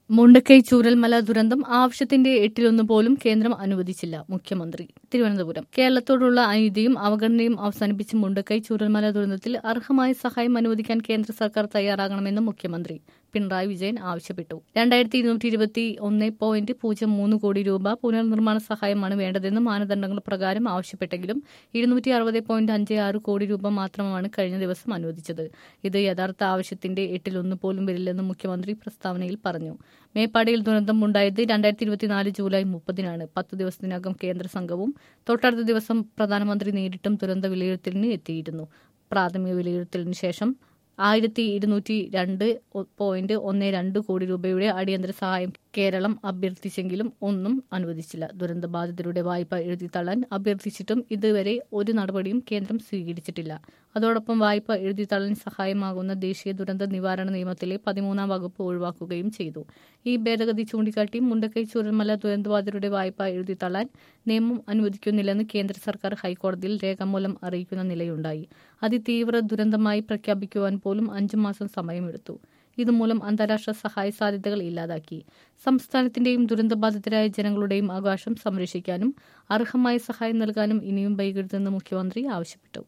മുണ്ടക്കൈ ചൂരൽമല ദുരന്തം ആവശ്യത്തിന്റെ എട്ടിലൊന്നു പോലും കേന്ദ്രം അനുവദിച്ചില്ല മുഖ്യമന്ത്രി തിരുവനന്തപുരം കേരളത്തോടുള്ള അനീതിയും അവഗണനയും അവസാനിപ്പിച്ച് മുണ്ടക്കൈ ചൂരൽമല ദുരന്തത്തിൽ അർഹമായ സഹായം അനുവദിക്കാൻ കേന്ദ്ര സർക്കാർ തയ്യാറാകണമെന്ന് മുഖ്യമന്ത്രി പിണറായി വിജയൻ ആവശ്യപ്പെട്ടു രണ്ടായിരത്തി ഇരുന്നൂറ്റി ഇരുപത്തി ഒന്ന് പോയിന്റ് പൂജ്യം മൂന്ന് കോടി രൂപ പുനർനിർമ്മാണ സഹായമാണ് വേണ്ടതെന്ന് മാനദണ്ഡങ്ങൾ പ്രകാരം ആവശ്യപ്പെട്ടെങ്കിലും ഇരുന്നൂറ്റി അറുപത് പോയിന്റ് അഞ്ച് ആറ് കോടി രൂപ മാത്രമാണ് കഴിഞ്ഞ ദിവസം അനുവദിച്ചത് ഇത് യഥാർത്ഥ ആവശ്യത്തിന്റെ എട്ടിലൊന്നു പോലും വരില്ലെന്ന് മുഖ്യമന്ത്രി പ്രസ്താവനയിൽ പറഞ്ഞു മേപ്പാടിയിൽ ദുരന്തം ഉണ്ടായത് രണ്ടായിരത്തി ഇരുപത്തിനാല് ജൂലൈ മുപ്പതിനാണ് പത്ത് ദിവസത്തിനകം കേന്ദ്ര സംഘവും തൊട്ടടുത്ത ദിവസം പ്രധാനമന്ത്രി നേരിട്ടും ദുരന്ത വിലയിരുത്തലിന് എത്തിയിരുന്നു പ്രാഥമിക വിലയിരുത്തലിന് ശേഷം ആയിരത്തി ഇരുന്നൂറ്റി രണ്ട് പോയിന്റ് ഒന്ന് രണ്ട് കോടി രൂപയുടെ അടിയന്തര സഹായം കേരളം അഭ്യർത്ഥിച്ചെങ്കിലും ഒന്നും അനുവദിച്ചില്ല ദുരന്തബാധിതരുടെ വായ്പ എഴുതിത്തള്ളാൻ അഭ്യർത്ഥിച്ചിട്ടും ഇതുവരെ ഒരു നടപടിയും കേന്ദ്രം സ്വീകരിച്ചിട്ടില്ല അതോടൊപ്പം വായ്പ എഴുതിത്തള്ളാൻ സഹായമാകുന്ന ദേശീയ ദുരന്ത നിവാരണ നിയമത്തിലെ പതിമൂന്നാം വകുപ്പ് ഒഴിവാക്കുകയും ചെയ്തു ഈ ഭേദഗതി ചൂണ്ടിക്കാട്ടി മുണ്ടക്കൈ ചുരൽമല ദുരന്തബാധിതരുടെ വായ്പ എഴുതിത്തള്ളാൻ നിയമം അനുവദിക്കുന്നില്ലെന്ന് കേന്ദ്ര സർക്കാർ ഹൈക്കോടതിയിൽ രേഖാമൂലം അറിയിക്കുന്ന നിലയുണ്ടായി അതിതീവ്ര ദുരന്തമായി പ്രഖ്യാപിക്കുവാൻ പോലും അഞ്ചു മാസം സമയമെടുത്തു ഇതുമൂലം അന്താരാഷ്ട്ര സഹായ സാധ്യതകൾ ഇല്ലാതാക്കി സംസ്ഥാനത്തിന്റെയും ദുരന്തബാധിതരായ ജനങ്ങളുടെയും അവകാശം സംരക്ഷിക്കാനും അർഹമായ സഹായം നൽകാനും ഇനിയും വൈകരുതെന്ന് മുഖ്യമന്ത്രി ആവശ്യപ്പെട്ടു